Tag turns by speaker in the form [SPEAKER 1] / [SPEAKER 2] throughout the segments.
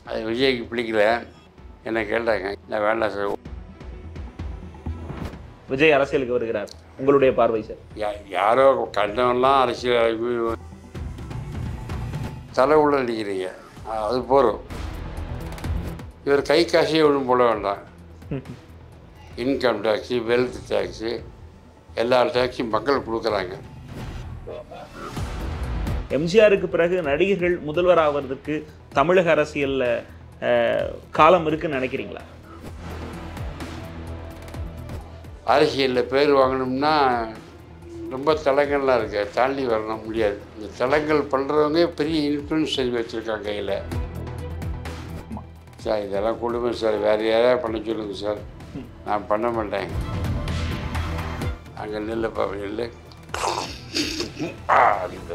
[SPEAKER 1] அது விஜய்க்கு பிடிக்கல என்ன கேட்டாங்க நான் வேண்டாம் சார்
[SPEAKER 2] விஜய் அரசியலுக்கு வருகிறார் உங்களுடைய பார்வை சார்
[SPEAKER 1] யா- யாரோ கண்டவன்லாம் அரசியல் தலை உள்ள அடிக்கிறீங்க அது போகிறோம் இவர் கை காசையே ஒன்றும் போட வேண்டாம் இன்கம் டேக்ஸு வெல்த் டேக்ஸு எல்லா டேக்ஸும் மக்கள் கொடுக்குறாங்க
[SPEAKER 2] எம்ஜிஆருக்கு பிறகு நடிகர்கள் முதல்வர் ஆவதற்கு தமிழக அரசியல்ல அஹ், காலம் இருக்குன்னு நினைக்கிறீங்களா
[SPEAKER 1] அரசியலில் பேர் வாங்கணும்னா ரொம்ப தளங்கள்லாம் இருக்கு தாண்டி வரணும் முடியாது இந்த தளங்கள் பண்ணுறவங்க பெரிய இன்ஃப்ளூயன்ஸ் வச்சுருக்காங்க கையில் சார் இதெல்லாம் கொடுமை சார் வேறு யாராவது பண்ண சொல்லுங்க சார் நான் பண்ண மாட்டேன் அங்கே நெல்லுப்பா நெல் அப்படின்னு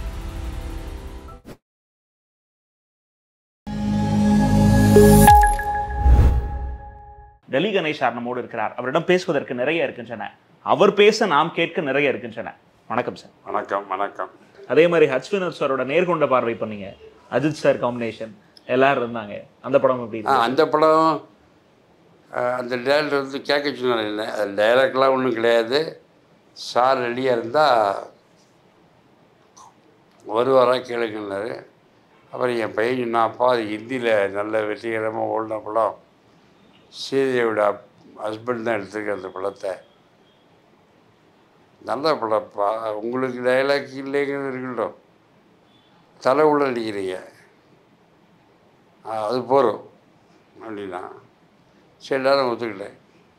[SPEAKER 2] டெல்லி கணேஷ் நம்மோடு இருக்கிறார் அவரிடம் பேசுவதற்கு நிறைய இருக்கின்றன அவர் பேச நாம் கேட்க நிறைய இருக்கின்றன வணக்கம் சார்
[SPEAKER 1] வணக்கம் வணக்கம்
[SPEAKER 2] அதே மாதிரி ஹச்வினர் சாரோட நேர்கொண்ட பார்வை பண்ணீங்க அஜித் சார் காம்பினேஷன் எல்லாரும் இருந்தாங்க அந்த படம் எப்படி
[SPEAKER 1] ஆ
[SPEAKER 2] இருக்கு
[SPEAKER 1] அந்த படம் அஹ், அந்த டேரக்டர் வந்து கேட்க சொன்னார் இல்லை அது டைரக்ட்லாம் ஒன்றும் கிடையாது சார் ரெடியாக இருந்தால் வருவாராக கேளுங்கன்னாரு அப்புறம் என் பையன் சொன்னான் அப்பா அது ஹிந்தியில் நல்ல வெற்றிகரமாக ஓடின படம் சீதையோட ஹஸ்பண்ட் தான் எடுத்திருக்க அந்த படத்தை நல்ல படம்ப்பா உங்களுக்கு டைலாக் இல்லைங்கிறது இருக்கட்டும் தலை உள்ள அடிக்கிறீங்க ஆ, அது போகிறோம் அப்படின்னா சரி எல்லாரும் ஒத்துக்கிட்டேன்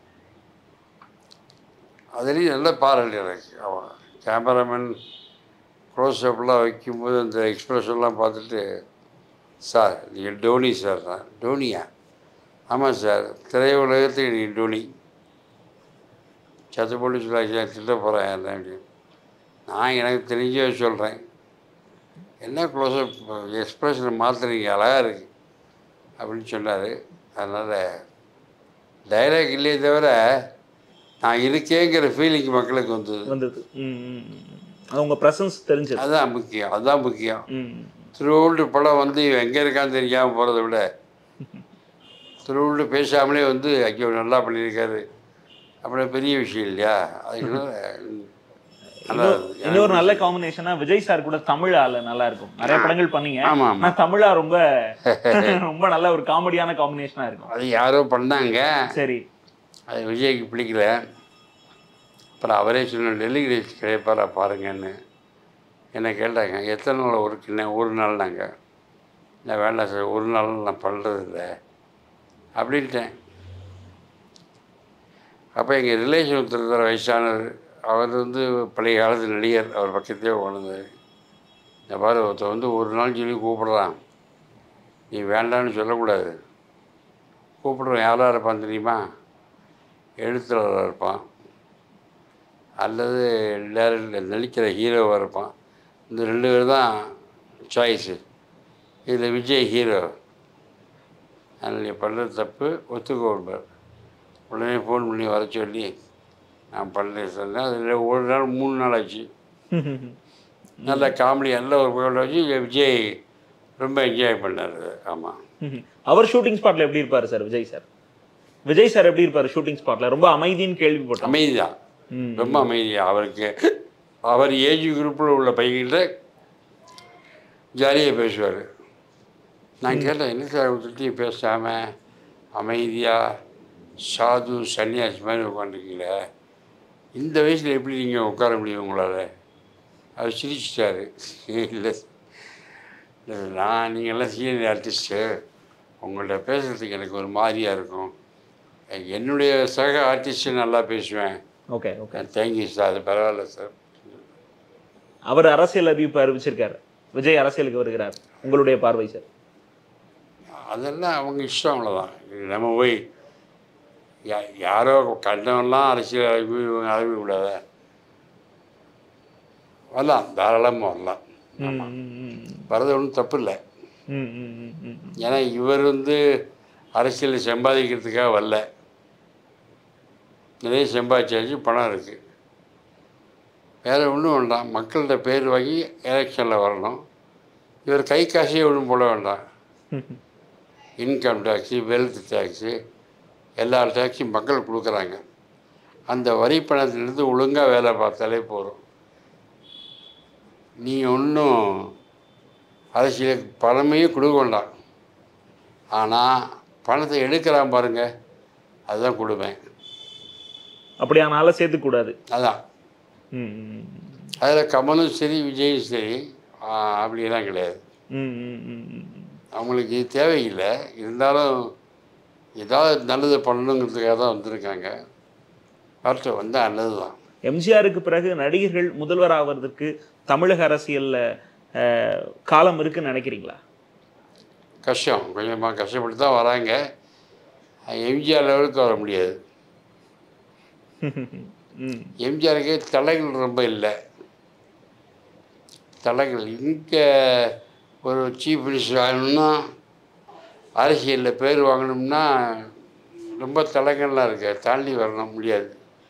[SPEAKER 1] அதுலேயும் நல்ல பாராட்டு எனக்கு அவன் கேமராமேன் க்ளோஸ்அப்லாம் வைக்கும்போது அந்த எக்ஸ்பிரஷன்லாம் பார்த்துட்டு சார் நீங்கள் டோனி சார் தான் டோனியா ஆமாம் சார் திரையுலகத்துக்கு நீங்கள் டோனி சத்தப்பள்ளி சொல்லாச்சு திட்ட போகிறேன் என்ன அப்படின்னு நான் எனக்கு தெரிஞ்சே சொல்கிறேன் என்ன க்ளோஸ்அப் எக்ஸ்பிரஷனை மாற்றுறீங்க அழகாக இருக்குது அப்படின்னு சொன்னார் அதனால் டைலாக் இல்லையே தவிர நான் இருக்கேங்கிற ஃபீலிங் மக்களுக்கு வந்தது
[SPEAKER 2] வந்தது ம், ம், ம். அது உங்க பிரசன்ஸ் தெரிஞ்சது
[SPEAKER 1] அதுதான் முக்கியம் அதுதான் முக்கியம்
[SPEAKER 2] ம்.
[SPEAKER 1] திருவள்ளுவர் படம் வந்து இவன் எங்கே இருக்கான்னு தெரியாமல் போகிறத விட திருவள்ளுவர் பேசாமலே வந்து ஐயோ நல்லா பண்ணியிருக்காரு அப்படி பெரிய விஷயம் இல்லையா அதுக்கு நல்லா
[SPEAKER 2] இன்னொரு- இன்னொரு நல்ல காம்பினேஷனா விஜய் சார் கூட தமிழ் ஆளு நல்லா இருக்கும் நிறைய படங்கள் பண்ணீங்க
[SPEAKER 1] ஆமாம் ஆமாம்
[SPEAKER 2] ஆனா தமிழா ரொம்ப ரொம்ப நல்ல ஒரு காமெடியான காம்பினேஷனா இருக்கும்
[SPEAKER 1] அது யாரோ பண்ணாங்க
[SPEAKER 2] சரி
[SPEAKER 1] அது விஜய்க்கு பிடிக்கல அப்புறம் அவரே சொன்ன டெல்லி கிரேஸ் கிடைப்பாரா பாருங்கன்னு என்னை கேட்டாங்க எத்தனை நாள் ஒரு கிண்ண ஒரு நாள் நாங்கள் நான் வேண்டாம் சார் ஒரு நாள் நான் பண்ணுறது இல்லை அப்படின்ட்டேன் அப்போ எங்கள் ரிலேஷன் ஒருத்தர் இருந்தார் வயசானவர் அவர் வந்து பழைய காலத்து நடிகர் அவர் பக்கத்தையே உணர்ந்தார் இந்த பாரு ஒருத்தர் வந்து ஒரு நாள் சொல்லி கூப்பிடுறான் நீ வேண்டான்னு சொல்லக்கூடாது கூப்பிடுறோம் யாராக இருப்பான் தெரியுமா எழுத்தாளராக இருப்பான் அல்லது டேரக்டர் நடிக்கிற ஹீரோவாக இருப்பான் இந்த ரெண்டு பேர் தான் சாய்ஸு இதில் விஜய் ஹீரோ அதனால் நீ பண்ணுறது தப்பு ஒத்துக்கோப்பார் உடனே ஃபோன் பண்ணி வர சொல்லி நான் பண்ணேன் சொன்னேன் அதில் ஒரு நாள் மூணு நாள் ஆச்சு நல்ல காமெடி நல்ல ஒரு புகழ் வச்சு விஜய் ரொம்ப என்ஜாய் பண்ணார் ஆமாம்
[SPEAKER 2] அவர் ஷூட்டிங் ஸ்பாட்ல எப்படி இருப்பாரு sir Vijay sir Vijay sir எப்படி இருப்பாரு ஷூட்டிங் ஸ்பாட்ல ரொம்ப அமைதின்னு கேள்விப்பட்டோம்
[SPEAKER 1] அமைதி தான்
[SPEAKER 2] ம்.
[SPEAKER 1] ரொம்ப அமைதி அவருக்கு அவர் ஏஜ் குரூப்பில் உள்ள பையன்கிட்ட ஜாலியாக பேசுவார் நான் கேட்டேன் என்ன சார் திட்டியும் பேசாமல் அமைதியாக சாது சன்னியாசி மாதிரி உட்காந்துருக்கீங்களே இந்த வயசில் எப்படி நீங்கள் உட்கார முடியும் உங்களால் அவர் சிரிச்சிட்டாரு இல்லை இல்லை நான் நீங்கள்லாம் சீனியர் ஆர்டிஸ்ட்டு உங்கள்ட்ட பேசுகிறதுக்கு எனக்கு ஒரு மாதிரியாக இருக்கும் என்னுடைய சக ஆர்டிஸ்ட்டு நல்லா பேசுவேன்
[SPEAKER 2] ஓகே ஓகே
[SPEAKER 1] தேங்க்யூ சார் அது பரவாயில்ல சார்
[SPEAKER 2] அவர் அரசியல் அறிவிப்பு அறிவிச்சிருக்காரு விஜய் அரசியலுக்கு வருகிறார் உங்களுடைய பார்வை சார்
[SPEAKER 1] அதெல்லாம் அவங்க இஷ்டம் அவ்வளோதான் நம்ம போய் யா யாரோ கண்டவன்லாம் அரசியல் அறிவி அறிவி விடாத வரலாம் தாராளமாக வரலாம்
[SPEAKER 2] ம், ம், ம்,
[SPEAKER 1] வரது ஒன்றும் தப்பு இல்லை
[SPEAKER 2] ம், ம், ம், ம், ம்.
[SPEAKER 1] ஏன்னா இவர் வந்து அரசியலில் சம்பாதிக்கிறதுக்காக வரல நிறைய சம்பாதிச்சாச்சு பணம் இருக்குது வேறு ஒன்றும் வேண்டாம் மக்கள்கிட்ட பேர் வாங்கி எலெக்ஷனில் வரணும் இவர் கை காசையே ஒன்றும் போட வேண்டாம் இன்கம் டேக்ஸு வெல்த் டேக்ஸு எல்லா டேக்ஸும் மக்கள் கொடுக்குறாங்க அந்த வரி பணத்திலிருந்து ஒழுங்காக வேலை பார்த்தாலே போதும் நீ ஒன்றும் அரசியலுக்கு பணமே கொடுக்க வேண்டாம் ஆனால் பணத்தை எடுக்கிறான் பாருங்க அதுதான் கொடுப்பேன்
[SPEAKER 2] அப்படியானால சேர்த்துக்கூடாது
[SPEAKER 1] அதான்
[SPEAKER 2] ம் ம்
[SPEAKER 1] அதில் கமலும் சரி விஜயும் சரி ஆ, அப்படியெல்லாம் கிடையாது
[SPEAKER 2] ம் ம் ம் ம் ம்.
[SPEAKER 1] அவங்களுக்கு இது தேவையில்லை இருந்தாலும் ஏதாவது நல்லது பண்ணணுங்கிறதுக்காக தான் வந்திருக்காங்க வரட்டும் வந்தால் நல்லது தான்
[SPEAKER 2] எம்ஜிஆருக்கு பிறகு நடிகர்கள் முதல்வர் ஆவதற்கு தமிழக அரசியல்ல அஹ், காலம் இருக்குன்னு நினைக்கிறீங்களா
[SPEAKER 1] கஷ்டம் கொஞ்சமாக கஷ்டப்பட்டு தான் வராங்க எம்ஜிஆர் லெவலுக்கு வர முடியாது
[SPEAKER 2] ம்
[SPEAKER 1] எம்ஜிஆருக்கே தலைகள் ரொம்ப இல்லை தலைகள் இங்கே ஒரு சீஃப் மினிஸ்டர் ஆகணும்னா அரசியலில் பேர் வாங்கணும்னா ரொம்ப தலங்கள்லாம் இருக்கு தாண்டி வரணும் முடியாது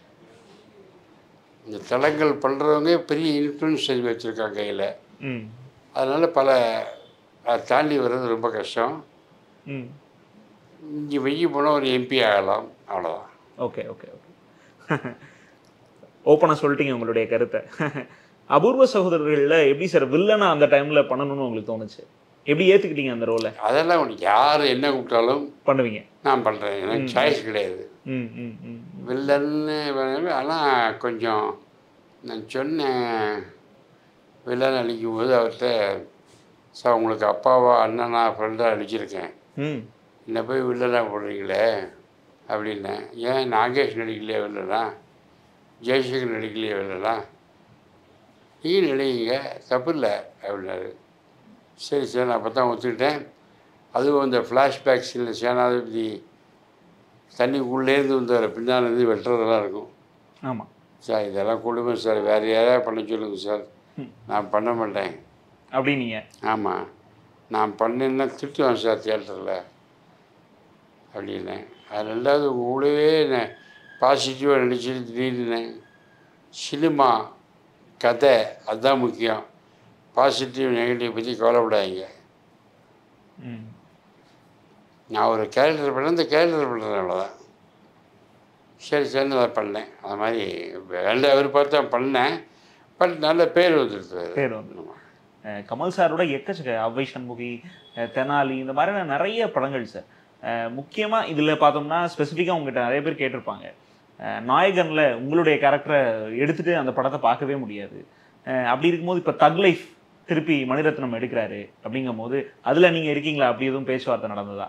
[SPEAKER 1] இந்த தலங்கள் பண்ணுறவங்க பெரிய இன்ஃப்ளூன்ஸ் வச்சுருக்காங்க கையில்
[SPEAKER 2] ம்
[SPEAKER 1] அதனால் பல அதை தாண்டி வர்றது ரொம்ப கஷ்டம்
[SPEAKER 2] ம்
[SPEAKER 1] இங்கே வெய்ய போனால் ஒரு எம்பி ஆகலாம் அவ்வளோதான்
[SPEAKER 2] ஓகே ஓகே ஓகே ஓப்பனாக சொல்லிட்டீங்க உங்களுடைய கருத்தை அபூர்வ சகோதரர்களில் எப்படி சார் வில்லனா அந்த டைமில் பண்ணணும்னு உங்களுக்கு தோணுச்சு எப்படி ஏற்றுக்கிட்டீங்க அந்த ரோலை
[SPEAKER 1] அதெல்லாம் உனக்கு யார் என்ன கூப்பிட்டாலும்
[SPEAKER 2] பண்ணுவீங்க
[SPEAKER 1] நான் பண்ணுறேன் எனக்கு சாய்ஸ் கிடையாது
[SPEAKER 2] ம் ம் ம்
[SPEAKER 1] வில்லன்னு ஆனால் கொஞ்சம் நான் சொன்னேன் வில்லன் அழிக்கும் போது அவர்கிட்ட சார் உங்களுக்கு அப்பாவா அண்ணனா ஃப்ரெண்டாக அழிச்சிருக்கேன்
[SPEAKER 2] ம்
[SPEAKER 1] என்ன போய் வில்லனாக போடுறீங்களே அப்படின்னேன் ஏன் நாகேஷ் நடிக்கலையே வில்லனா ஜெய்சங்கர் நடிக்கலையே வில்லனா நீ நடிங்க தப்பு இல்லை அப்படின்னாரு சரி சார் நான் அப்போ தான் ஒத்துக்கிட்டேன் அதுவும் இந்த ஃப்ளாஷ்பேக் சீனில் சேனாதிபதி தண்ணி உள்ளேருந்து வந்தவர் பின்னால் இருந்து வெட்டுறதெல்லாம் இருக்கும்
[SPEAKER 2] ஆமாம்
[SPEAKER 1] சார் இதெல்லாம் கொடுமை சார் வேறு யாராவது பண்ண சொல்லுங்க சார்
[SPEAKER 2] ம்.
[SPEAKER 1] நான் பண்ண மாட்டேன்
[SPEAKER 2] அப்படின்னீங்க
[SPEAKER 1] ஆமாம் நான் பண்ணேன்னா திட்டுவேன் சார் தியேட்டரில் அப்படின்னேன் அது ரெண்டாவது உங்கள் கூடவே நான் பாசிட்டிவாக நடிச்சுட்டு திடீர்னு சினிமா கதை அதுதான் முக்கியம் பாசிட்டிவ் நெகட்டிவ் பற்றி கவலைப்படாதீங்க
[SPEAKER 2] ம்
[SPEAKER 1] நான் ஒரு கேரக்டர் பண்ணேன் இந்த கேரக்டர் பண்ணுறேன் அவ்வளோதான் சரி சரின்னு அதை பண்ணேன் அது மாதிரி வேண்டாம் அவர் பார்த்து தான் பண்ணேன் பட் நல்ல பேர் வந்துடுது
[SPEAKER 2] பேர் வந்து அஹ் கமல் சாரோட எக்கச்சக்க அவ்வை சண்முகி அஹ் தெனாலி இந்த மாதிரியான நிறைய படங்கள் சார் முக்கியமாக இதில் பார்த்தோம்னா ஸ்பெசிஃபிக்காக உங்ககிட்ட நிறைய பேர் கேட்டிருப்பாங்க அஹ் நாயகன்ல உங்களுடைய கேரக்டரை எடுத்துட்டு அந்த படத்தை பார்க்கவே முடியாது அஹ் அப்படி இருக்கும்போது இப்போ தக் லைஃப் திருப்பி மணிரத்னம் எடுக்கிறாரு அப்படிங்கும் போது அதில் நீங்கள் இருக்கீங்களா அப்படி எதுவும் பேச்சுவார்த்தை நடந்ததா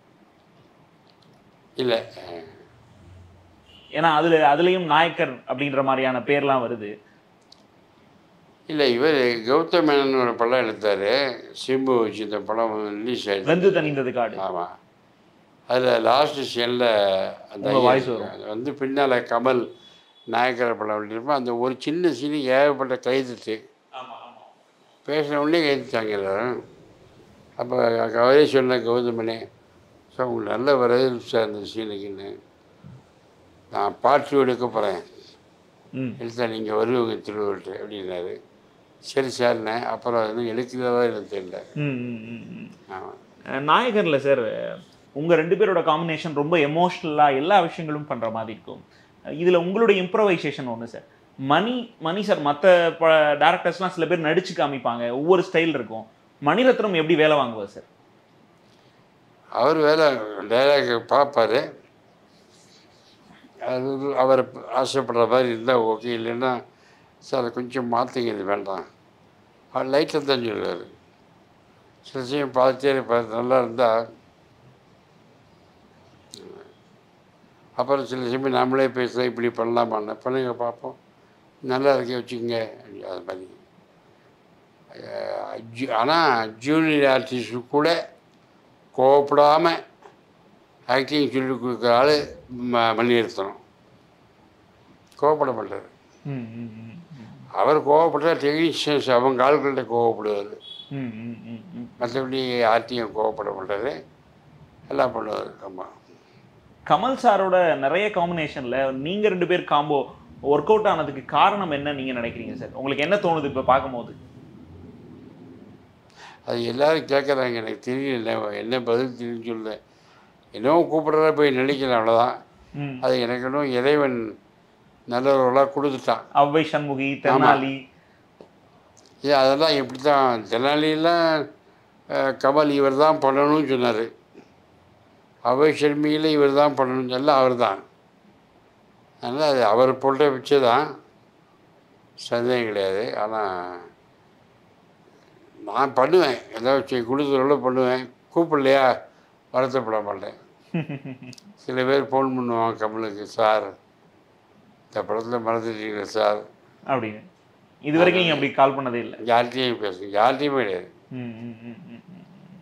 [SPEAKER 1] இல்லை
[SPEAKER 2] ஏன்னா அதில் அதுலேயும் நாயக்கர் அப்படின்ற மாதிரியான பேர்லாம் வருது
[SPEAKER 1] இல்லை இவர் கௌதம் மேனன் ஒரு படம் எடுத்தார் சிம்பு வச்சு இந்த படம் ரிலீஸ்
[SPEAKER 2] வெந்து
[SPEAKER 1] ஆயிடுச்சு
[SPEAKER 2] தணிந்தது காடு
[SPEAKER 1] ஆமாம் அதில் லாஸ்ட் சீனில் அந்த
[SPEAKER 2] உங்க
[SPEAKER 1] ஐயா
[SPEAKER 2] voice
[SPEAKER 1] இருக்கு.
[SPEAKER 2] வரும்.
[SPEAKER 1] அது வந்து பின்னால் கமல் நாயக்கர் படம் பண்ணிருப்போம் அந்த ஒரு சின்ன சீனு ஏகப்பட்ட கைதுட்டு பேசின உடனே கைதுட்டாங்க எல்லாரும் அப்போ அவரே சொன்ன கௌதமனே சார் உங்களுக்கு நல்ல வரவேற்பு சார் அந்த சீனுக்குன்னு நான் பாட்டு எடுக்க போகிறேன்
[SPEAKER 2] ம்
[SPEAKER 1] எடுத்தா நீங்கள் வருவீங்க திருவள்ளுவர் அப்படின்னாரு சரி சார்ண்ணே அப்புறம் இன்னும் எடுக்கிறதா எனக்கு தெரியல
[SPEAKER 2] ம் ம் ம் ம்
[SPEAKER 1] ஆமாம்
[SPEAKER 2] அஹ் நாயகர்ல சார் உங்க ரெண்டு பேரோட காம்பினேஷன் ரொம்ப எமோஷ்னலா எல்லா விஷயங்களும் பண்ற மாதிரி இருக்கும் அஹ் இதுல உங்களுடைய இம்ப்ரவைசேஷன் ஒன்று சார் மணி மணி சார் மற்ற டேரக்டர்ஸ்லாம் சில பேர் நடிச்சு காமிப்பாங்க ஒவ்வொரு ஸ்டைல் இருக்கும் மணிரத்னம் எப்படி வேலை வாங்குவார் சார்
[SPEAKER 1] அவர் வேலை டைலாக் பார்ப்பாரு அது அவர் ஆசைப்படுற மாதிரி இருந்தால் ஓகே இல்லைன்னா சார் அதை கொஞ்சம் மாற்றுங்க இது வேண்டாம் அவர் லைட்டாக தான் சொல்லுவார் சில விஷயம் பார்த்துட்டே இருப்பார் நல்லா இருந்தால் அப்புறம் சில சமயம் நாமளே பேசலாம் இப்படி பண்ணலாமான்னு பண்ணுங்க பார்ப்போம் நல்லா இருக்கே வச்சுக்கோங்க அது மாதிரி ஆனால் ஜூனியர் ஆர்டிஸ்ட் கூட கோவப்படாமல் ஆக்டிங் சொல்லி கொடுக்குற ஆள் ம மணிநிறுத்தணும் கோவப்பட மாட்டார்
[SPEAKER 2] ம் ம் ம் ம்.
[SPEAKER 1] அவர் கோவப்பட்டா டெக்னீஷியன்ஸ் அவங்க ஆட்கள்கிட்ட கோவப்படுவார்
[SPEAKER 2] ம் ம் ம் ம்
[SPEAKER 1] மற்றபடி யார்ட்டையும் கோவப்பட மாட்டார் எல்லாம் பண்ணுவார் ஆமாம்
[SPEAKER 2] கமல் சாரோட நிறைய காம்பினேஷன்ல நீங்க ரெண்டு பேர் காம்போ ஒர்க் அவுட் ஆனதுக்கு காரணம் என்ன நீங்க நினைக்கிறீங்க சார் உங்களுக்கு என்ன தோணுது இப்ப பார்க்கும்போது
[SPEAKER 1] அது எல்லாரும் கேட்குறாங்க எனக்கு தெரியல என்ன பதில் தெரியும் சொல்ல என்னவோ கூப்பிட்றத போய் நடிக்கிறேன் அவ்வளோதான்
[SPEAKER 2] ம்
[SPEAKER 1] அது எனக்கு இன்னும் இறைவன் நல்லவர்களாக கொடுத்துட்டான்
[SPEAKER 2] அவ்வை சண்முகி தெனாலி
[SPEAKER 1] ஏன் அதெல்லாம் எப்படி தான் தெனாலியெல்லாம் அஹ், கமல் இவர் தான் பண்ணணும்னு சொன்னார் அவை ஷர்மியில் இவர் தான் பண்ணணும்னு சொல்ல அவர் தான் அதனால் அது அவர் போட்ட பிச்சை தான் சந்தேகம் கிடையாது ஆனால் நான் பண்ணுவேன் ஏதாச்சும் கொடுத்துறோட பண்ணுவேன் கூப்பிடலையா வருத்தப்பட மாட்டேன் சில பேர் ஃபோன் பண்ணுவாங்க கமலுக்கு சார் இந்த படத்தில் மறந்துட்டீங்களா சார்
[SPEAKER 2] அப்படின்னு இது வரைக்கும் நீங்க அப்படி கால் பண்ணதே இல்லை
[SPEAKER 1] யார்கிட்டையும் பேசுங்க யார்கிட்டையுமே கிடையாது
[SPEAKER 2] ம், ம், ம், ம், ம்.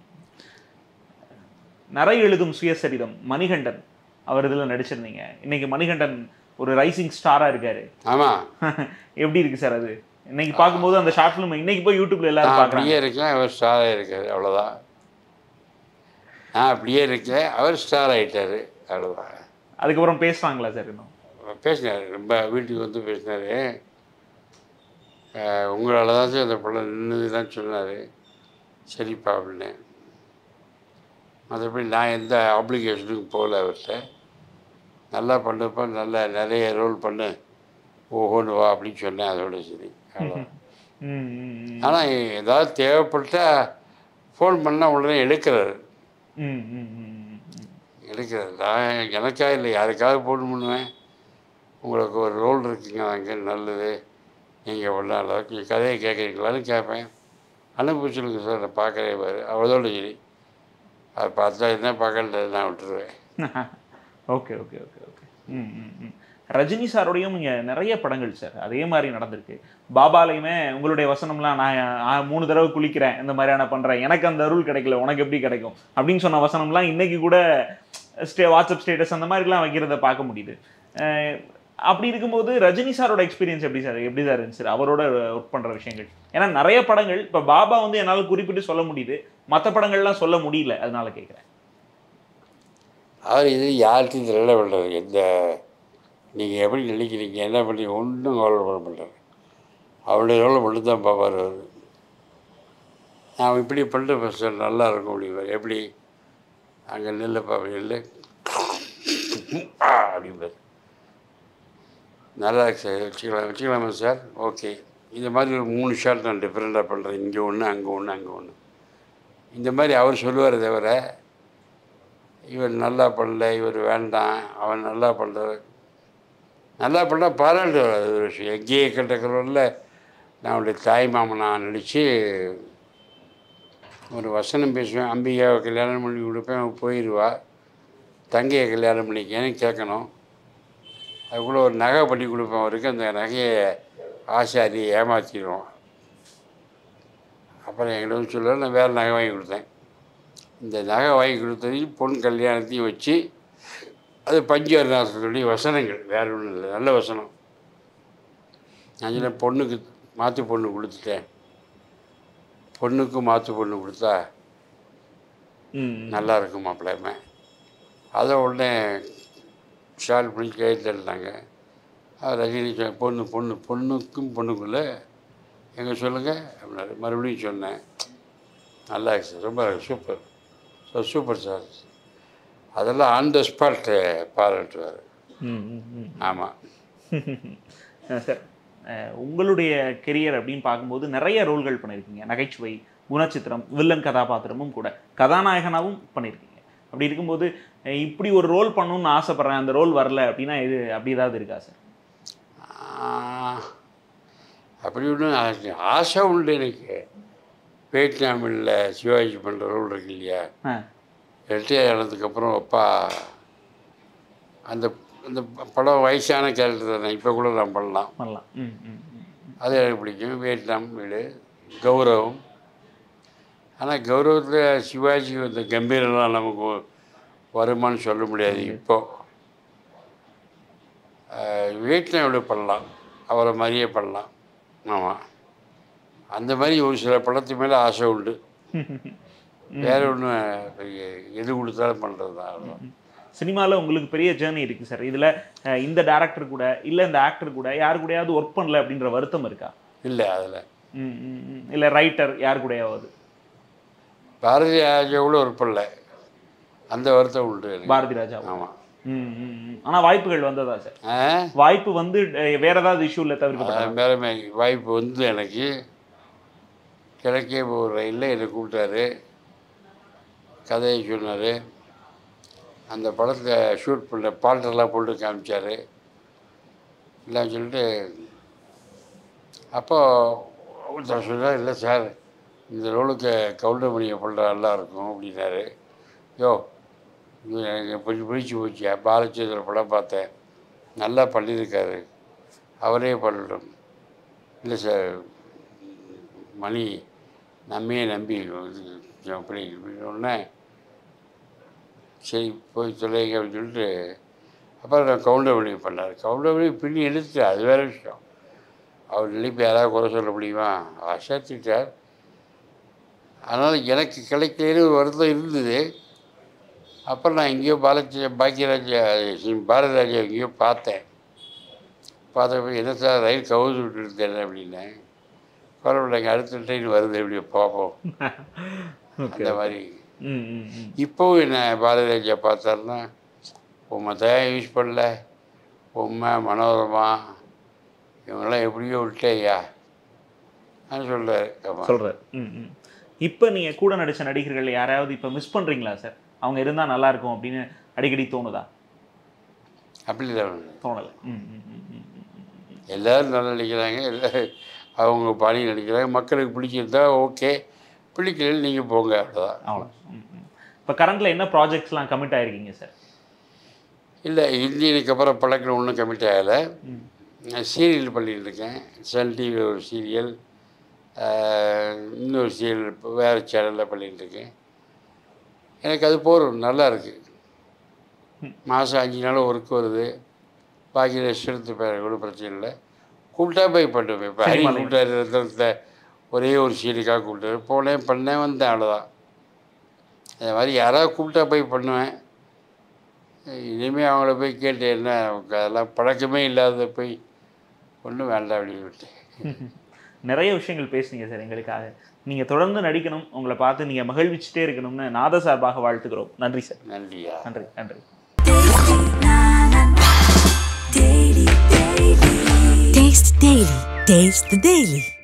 [SPEAKER 2] நரை எழுதும் சுயசரிதம் மணிகண்டன் அவர் இதுல நடிச்சிருந்தீங்க இன்னைக்கு மணிகண்டன் ஒரு ரைசிங் ஸ்டாரா இருக்காரு
[SPEAKER 1] ஆமாம்
[SPEAKER 2] எப்படி இருக்கு சார் அது இன்னைக்கு பார்க்கும்போது அந்த ஷார்ட் ஃபிலிம் இன்னைக்கு போய் யூடியூப்ல எல்லாரும்
[SPEAKER 1] நான்
[SPEAKER 2] பார்க்குறாங்க
[SPEAKER 1] அப்படியே இருக்கேன் அவர் ஸ்டார் ஆகிருக்காரு அவ்வளோதான் நான் அப்படியே இருக்கேன் அவர் ஸ்டார் ஆகிட்டாரு அவ்வளோதான்
[SPEAKER 2] அதுக்கப்புறம் பேசுறாங்களா சார் இன்னும்
[SPEAKER 1] பேசினார் ரொம்ப வீட்டுக்கு வந்து பேசினார் உங்களால் தான் சார் அந்த படம் நின்றுதான் சொன்னார் சரிப்பா அப்படின்னு மற்றபடி நான் எந்த அப்ளிகேஷனுக்கும் போகல அவர்கிட்ட நல்லா பண்ணுப்பா நல்லா நிறைய ரோல் பண்ணு ஓஹோன்னு வா அப்படின்னு சொன்னேன் அதோட சரி அவ்வளோதான்
[SPEAKER 2] ம், ம், ம்.
[SPEAKER 1] ஆனால் ஏதாவது தேவைப்பட்டா ஃபோன் பண்ணால் உடனே எடுக்கிறாரு
[SPEAKER 2] ம், ம், ம், ம், ம்.
[SPEAKER 1] எடுக்கிறாரு நான் எனக்கா இல்லை யாருக்காவது ஃபோன் பண்ணுவேன் உங்களுக்கு ஒரு ரோல் இருக்குங்க அங்கே நல்லது நீங்கள் பண்ண அளவுக்கு கதையை கேட்குறீங்களான்னு கேட்பேன் அனுப்பி சொல்லுங்க சார் நான் பார்க்குறேன் பாரு அவ்வளோட சரி அதை பார்த்தா என்ன பார்க்கல நான் விட்டுருவேன்
[SPEAKER 2] ஓகே ஓகே ஓகே ஓகே ம் ம் ம் ரஜினி சாரோடையும் இங்கே நிறைய படங்கள் சார் அதே மாதிரி நடந்திருக்கு பாபாலையுமே உங்களுடைய வசனம்லாம் நான் ஆ, மூணு தடவை குளிக்கிறேன் இந்த மாதிரியான பண்ணுறேன் எனக்கு அந்த அருள் கிடைக்கல உனக்கு எப்படி கிடைக்கும் அப்படின்னு சொன்ன வசனம்லாம் இன்னைக்கு கூட ஸ்டே வாட்ஸ்அப் ஸ்டேட்டஸ் அந்த மாதிரிலாம் வைக்கிறத பார்க்க முடியுது அஹ், அப்படி இருக்கும்போது ரஜினி சாரோட எக்ஸ்பீரியன்ஸ் எப்படி சார் எப்படி சார் இருந்துச்சு சார் அவரோட ஒர்க் பண்ணுற விஷயங்கள் ஏன்னா நிறைய படங்கள் இப்போ பாபா வந்து என்னால் குறிப்பிட்டு சொல்ல முடியுது மற்ற படங்கள்லாம் சொல்ல முடியல அதனால கேட்குறேன்
[SPEAKER 1] அவர் இது யார்கிட்டையும் திருட பண்ணுறது எந்த நீங்கள் எப்படி நினைக்கிறீங்க என்ன பண்ணி ஒன்றும் கவலை பண்ண மாட்டார் அவருடைய ரோலை மட்டும் தான் பார்ப்பார் அவர் நான் இப்படி பண்ணிட்டு சார் நல்லா இருக்கும் அப்படிம்பார் எப்படி அங்கே நில்லுப்பா அப்படி இல்லை அப்படிம்பார் நல்லா இருக்கு சார் வச்சுக்கலாம் வச்சுக்கலாமா சார் ஓகே இந்த மாதிரி ஒரு மூணு ஷாட் நான் டிஃப்ரெண்ட்டாக பண்ணுறேன் இங்கே ஒன்று அங்கே ஒன்று அங்கே ஒன்று இந்த மாதிரி அவர் சொல்லுவார் தவிர இவர் நல்லா பண்ணல இவர் வேண்டாம் அவன் நல்லா பண்ணுறாரு நல்லா பண்ணால் பாராட்டுவார் அது ஒரு விஷயம் எங்கேயே கட்டக்கிறவரில் நான் அவருடைய தாய் மாமனாக நடித்து ஒரு வசனம் பேசுவேன் அம்பிகாவை கல்யாணம் பண்ணி கொடுப்பேன் அவ போயிடுவா தங்கையை கல்யாணம் பண்ணிக்கேன்னு கேட்கணும் அதுக்குள்ளே ஒரு நகை பண்ணி கொடுப்பேன் அவருக்கு அந்த நகையை ஆசாரி ஏமாற்றிடுவோம் அப்புறம் என்கிட்ட வந்து சொல்ல நான் வேறு நகை வாங்கி கொடுத்தேன் இந்த நகை வாங்கி கொடுத்ததையும் பொன் கல்யாணத்தையும் வச்சு அது பஞ்சவரணாசனுடைய வசனங்கள் வேற ஒன்றும் இல்லை நல்ல வசனம் நான் சொன்னேன் பொண்ணுக்கு மாற்று பொண்ணு கொடுத்துட்டேன் பொண்ணுக்கு மாற்று பொண்ணு கொடுத்தா
[SPEAKER 2] ம்
[SPEAKER 1] நல்லா இருக்கும் மாப்பிள்ளைமே அதை உடனே ஷால் பண்ணி கைத்தெழுந்தாங்க அது ரஜினி சொ- பொண்ணு பொண்ணு பொண்ணுக்கும் பொண்ணுக்குள்ளே எங்கே சொல்லுங்கள் அப்படின்னாரு மறுபடியும் சொன்னேன் நல்லா இருக்கு சார் ரொம்ப சூப்பர் ஸோ சூப்பர் சார் அதெல்லாம் ஆன் த ஸ்பாட் பாராட்டுவார்
[SPEAKER 2] ம் ம் ம்
[SPEAKER 1] ஆமாம்
[SPEAKER 2] சார் அஹ் உங்களுடைய கெரியர் அப்படின்னு பார்க்கும்போது நிறைய ரோல்கள் பண்ணியிருக்கீங்க நகைச்சுவை குணச்சித்திரம் வில்லன் கதாபாத்திரமும் கூட கதாநாயகனாகவும் பண்ணியிருக்கீங்க அப்படி இருக்கும்போது அஹ் இப்படி ஒரு ரோல் பண்ணணும்னு ஆசைப்பட்றேன் அந்த ரோல் வரல அப்படின்னா இது அப்படி ஏதாவது இருக்கா சார்
[SPEAKER 1] அப்படி ஒன்றும் ஆசை ஆசை உண்டு எனக்கு வியட்நாமில் சிவாஜி பண்ணுற ரோல் இருக்கு இல்லையா
[SPEAKER 2] ஆ
[SPEAKER 1] ரிட்டையர் ஆனதுக்கப்புறம் அப்பா அந்த அந்த படம் வயசான கேரக்டர் தானே இப்போ கூட நான் பண்ணலாம்
[SPEAKER 2] பண்ணலாம் ம் ம் ம்
[SPEAKER 1] அது எனக்கு பிடிக்கும் வியட்நாம் வீடு கௌரவம் ஆனால் கௌரவத்தில் சிவாஜி இந்த கம்பீரம்லாம் நமக்கு வருமான்னு சொல்ல முடியாது இப்போ வியட்நாம் வீடு பண்ணலாம் அவரை மாதிரியே பண்ணலாம் ஆமாம் அந்த மாதிரி ஒரு சில படத்து மேலே ஆசை உண்டு வேற ஒன்றும் எது கொடுத்தாலும் பண்ணுறது தான் அவ்வளவுதான்.
[SPEAKER 2] சினிமாவில் உங்களுக்கு பெரிய ஜேர்னி இருக்கு சார் இதில் இந்த டேரக்டர் கூட இல்லை இந்த ஆக்டர் கூட யார் கூடயாவது ஒர்க் பண்ணல அப்படின்ற வருத்தம் இருக்கா
[SPEAKER 1] இல்லை அதில்
[SPEAKER 2] ம் ம் ம் இல்லை ரைட்டர் யார் கூடயாவது
[SPEAKER 1] பாரதி ராஜாவோட ஒரு பிள்ளை அந்த வருத்தம் உண்டு எனக்கு.
[SPEAKER 2] பாரதி ராஜா
[SPEAKER 1] ஆமாம்
[SPEAKER 2] ம் ம், ம். ஆனா வாய்ப்புகள் வந்ததா சார்
[SPEAKER 1] ஆ
[SPEAKER 2] வாய்ப்பு வந்து அஹ், வேற ஏதாவது இஷ்யூல தவிர்க்கப்பட்டதா
[SPEAKER 1] மேலே வாய்ப்பு வந்து எனக்கு கிழக்கே போகிற ரயிலில் என்னை கூப்பிட்டாரு கதையை சொன்னார் அந்த படத்தை ஷூட் பண்ண பாட்டெல்லாம் போட்டு காமிச்சார் எல்லாம் சொல்லிட்டு அப்போ ஒருத்தர் சொன்னார் இல்லை சார் இந்த ரோலுக்கு கவுண்டமணியை பண்ணுற நல்லா இருக்கும் அப்படின்னாரு யோ இது எனக்கு கொஞ்சம் பிடிச்சி போச்சு பாலச்சந்திர படம் பார்த்தேன் நல்லா பண்ணியிருக்காரு அவரே பண்ணட்டும் இல்லை சார் மணி நம்மையே நம்பி இது அப்படி இப்படின்னு உடனே சரி போய் தொலைங்க அப்படின்னு சொல்லிட்டு அப்புறம் நான் கவுண்டமணி பண்ணார் கவுண்டமணி பின்னி எடுத்து அது வேறு விஷயம் அவர் நினைப்பு யாராவது குறை சொல்ல முடியுமா அசத்திட்டார் அதனால் எனக்கு கிடைக்கலன்னு ஒரு வருத்தம் இருந்தது அப்புறம் நான் எங்கேயோ பாலச்ச பாக்கியராஜா பாரதிராஜா எங்கேயோ பார்த்தேன் பார்த்தப்ப என்ன சார் ரயில் கவுது விட்டுருந்தேன் அப்படின்னேன் பரவாயில்லைங்க அடுத்த ட்ரெயின் வருது எப்படி பார்ப்போம் அந்த மாதிரி
[SPEAKER 2] ம் ம் ம்
[SPEAKER 1] இப்போவும் என்ன பாரதிராஜா பார்த்தாருன்னா உண்மை தான் யூஸ் பண்ணல உண்மை மனோரமா இவங்கெல்லாம் எப்படியோ விட்டேயா நான் சொல்கிறாரு ஆமாம்
[SPEAKER 2] சொல்றாரு ம் ம் இப்போ நீங்க கூட நடிச்ச நடிகர்கள் யாராவது இப்போ மிஸ் பண்றீங்களா சார் அவங்க இருந்தா நல்லா இருக்கும் அப்படின்னு அடிக்கடி தோணுதா
[SPEAKER 1] அப்படி தான்
[SPEAKER 2] தோணலை ம் ம் ம் ம் ம், ம்.
[SPEAKER 1] எல்லோரும் நல்லா நடிக்கிறாங்க எல்லாரும் அவங்க பாணி நடிக்கிறாங்க மக்களுக்கு பிடிச்சிருந்தா ஓகே பிடிக்கல நீங்கள் போங்க அவ்வளோதான்
[SPEAKER 2] அவ்வளோ ம் ம் இப்போ கரண்ட்ல என்ன ப்ராஜெக்ட்ஸ்லாம் கமிட் ஆயிருக்கீங்க சார்
[SPEAKER 1] இல்லை இந்தியனுக்கு அப்புறம் பழக்கம் ஒன்றும் கமிட் ஆகலை
[SPEAKER 2] ம்
[SPEAKER 1] நான் சீரியல் பண்ணிட்டு இருக்கேன் சன் டிவியில் ஒரு சீரியல் இன்னொரு சீரியல் இப்போ வேறு சேனலில் பண்ணிட்டு இருக்கேன் எனக்கு அது போகிறோம் நல்லா இருக்குது மாதம் அஞ்சு நாள் ஒர்க் வருது பாக்கி ரெஸ்ட் எடுத்து போயிடுறேன் கூட பிரச்சனை இல்லை கூப்பிட்டா போய் பண்ணுவேன் இப்போ ஹரி
[SPEAKER 2] சினிமால.
[SPEAKER 1] கூப்பிட்டாரு ரத்தனத்தை ஒரே ஒரு சீரியலுக்காக கூப்பிட்டாரு போனேன் பண்ணேன் வந்தேன் அவ்வளோதான் அது மாதிரி யாராவது கூப்பிட்டா போய் பண்ணுவேன் இனிமேல் அவங்கள போய் கேட்டு என்ன நமக்கு அதெல்லாம் பழக்கமே இல்லாத போய் ஒன்றும் வேண்டாம் அப்படின்னு விட்டேன்
[SPEAKER 2] நிறைய விஷயங்கள் பேசுனீங்க சார் எங்களுக்காக நீங்க தொடர்ந்து நடிக்கணும் உங்களை பார்த்து நீங்க மகிழ்விச்சுட்டே இருக்கணும்னு நாத சார்பாக வாழ்த்துக்கிறோம் நன்றி சார்
[SPEAKER 1] நன்றியா
[SPEAKER 2] நன்றி நன்றி
[SPEAKER 3] Taste the Daily. Taste the Daily.